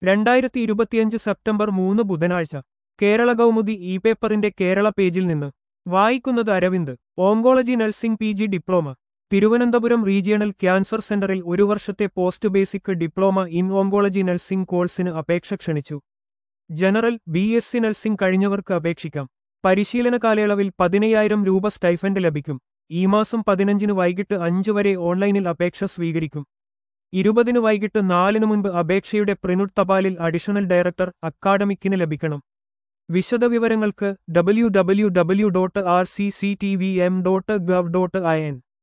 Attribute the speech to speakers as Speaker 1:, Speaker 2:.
Speaker 1: രണ്ടായിരത്തി ഇരുപത്തിയഞ്ച് സെപ്റ്റംബർ മൂന്ന് ബുധനാഴ്ച കേരള കൗമുദി ഇ പേപ്പറിന്റെ കേരള പേജിൽ നിന്ന് വായിക്കുന്നത് Aravind oncology nursing P G diploma Thiruvananthapuram regional cancer സെന്ററിൽ ഒരു വർഷത്തെ post basic diploma in oncology nursing കോഴ്സിന് അപേക്ഷ ക്ഷണിച്ചു general B S C nursing കഴിഞ്ഞവർക്ക് അപേക്ഷിക്കാം പരിശീലന കാലയളവിൽ പതിനയ്യായിരം രൂപ സ്റ്റൈഫൻഡ് ലഭിക്കും ഈ മാസം പതിനഞ്ചിന് വൈകിട്ട് അഞ്ച് വരെ ഓൺലൈനിൽ അപേക്ഷ സ്വീകരിക്കും ഇരുപതിന് വൈകിട്ട് നാലിന് മുൻപ് അപേക്ഷയുടെ പ്രിനുട്ട് തപാലിൽ അഡീഷണൽ ഡയറക്ടർ അക്കാഡമിക്കിന് ലഭിക്കണം വിശദവിവരങ്ങൾക്ക് W W W dot R C C T V M dot gov dot I N